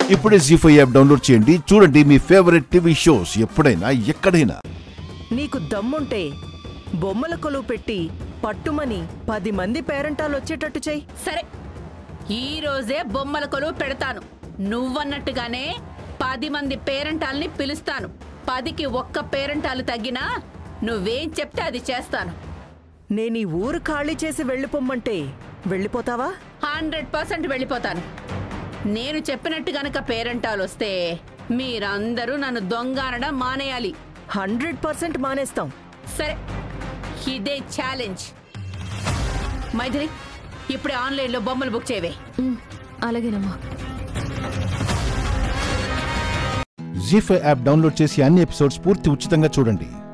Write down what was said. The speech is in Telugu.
ఇప్పుడే జీ ఫైవ్ యాప్ డౌన్లోడ్ చేయండి చూడండి మీ ఫేవరెట్ టీవీ షోస్ ఎప్పుడైనా ఎక్కడైనా నీకు దమ్ముంటే బొమ్మల కొలువు పెట్టి పట్టుమని పది మంది పేరెంటాలు వచ్చేటట్టు చెయ్యి సరే ఈ రోజే బొమ్మల కొలువు పెడతాను నువ్వన్నట్టుగానే పది మంది పేరెంటాల్ని పిలుస్తాను పదికి ఒక్క పేరెంటాలు తగ్గినా నువ్వేం చెప్తే అది చేస్తాను నేను ఈ ఊరు ఖాళీ చేసి వెళ్ళిపోమ్మంటే వెళ్ళిపోతావా హండ్రెడ్ పర్సెంట్ వెళ్ళిపోతాను నేను చెప్పినట్టు గనక పేరెంటాలు వస్తే మీరందరూ నన్ను దొంగ అనడం మానేయాలి హండ్రెడ్ పర్సెంట్ మానేస్తాం సరే ఇదే ఛాలెంజ్ మైథిలి ఇప్పుడే ఆన్లైన్లో బొమ్మలు బుక్ చేయవే అలాగేనమ్మా జీ ఫైవ్ యాప్ డౌన్లోడ్ చేసి అన్ని ఎపిసోడ్స్ పూర్తి ఉచితంగా చూడండి